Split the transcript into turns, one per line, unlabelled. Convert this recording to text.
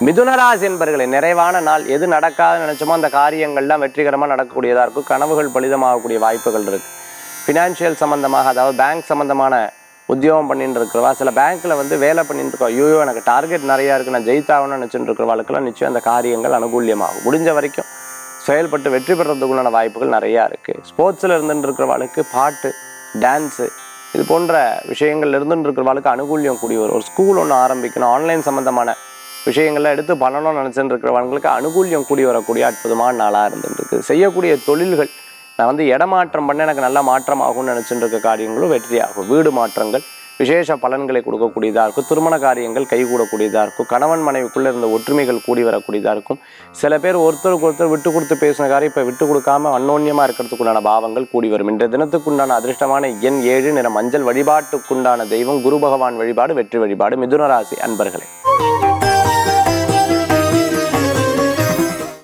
மிதுனராசி என்பர்களை நிறைவான நாள் எது நடக்காதுன்னு நினைச்சோமோ அந்த காரியங்கள்லாம் வெற்றிகரமாக நடக்கக்கூடியதாக இருக்கும் கனவுகள் பலிதமாகக்கூடிய வாய்ப்புகள் இருக்கு ஃபினான்ஷியல் சம்மந்தமாக அதாவது பேங்க் சம்மந்தமான உத்தியோகம் பண்ணிட்டு இருக்கிறவா சில பேங்க்கில் வந்து வேலை பண்ணிட்டு இருக்கோம் ஐயோ எனக்கு டார்கெட் நிறையா இருக்குது நான் ஜெயித்தாகணும்னு நினச்சிட்டு இருக்கிறவாளுக்கெல்லாம் நிச்சயம் அந்த காரியங்கள் அனுகூல்யமாகும் முடிஞ்ச வரைக்கும் செயல்பட்டு வெற்றி பெறதுக்குள்ளான வாய்ப்புகள் நிறையா இருக்குது ஸ்போர்ட்ஸில் இருந்துட்டு இருக்கிறவாளுக்கு பாட்டு டான்ஸு இது போன்ற விஷயங்கள்ல இருந்துட்டு இருக்கிறவாளுக்கு அனுகூல்யம் கூடி வரும் ஒரு ஸ்கூல் ஒன்று ஆரம்பிக்கணும் ஆன்லைன் சம்மந்தமான விஷயங்கள்லாம் எடுத்து பண்ணணும்னு நினச்சிட்டு இருக்கிறவங்களுக்கு அனுகூல்யம் கூடி வரக்கூடிய அற்புதமான நாளாக இருந்துட்டு இருக்கு செய்யக்கூடிய தொழில்கள் நான் வந்து இடமாற்றம் பண்ண எனக்கு நல்ல மாற்றம் ஆகும்னு நினச்சிட்டு இருக்க காரியங்களும் வெற்றியாகும் வீடு மாற்றங்கள் விசேஷ பலன்களை கொடுக்கக்கூடியதாக இருக்கும் திருமண காரியங்கள் கைகூடக்கூடியதாக இருக்கும் கணவன் மனைவிக்குள்ளே இருந்த ஒற்றுமைகள் கூடி வரக்கூடியதாக இருக்கும் சில பேர் ஒருத்தருக்கு ஒருத்தர் விட்டு கொடுத்து பேசின காரியம் இப்போ விட்டு கொடுக்காம அன்னோன்யமாக இருக்கிறதுக்குண்டான பாவங்கள் கூடி வரும் இன்றைய தினத்துக்குண்டான அதிர்ஷ்டமான எண் ஏழு நிற மஞ்சள் வழிபாட்டுக்குண்டான தெய்வம் குரு பகவான் வழிபாடு வெற்றி வழிபாடு மிதுன ராசி அன்பர்களே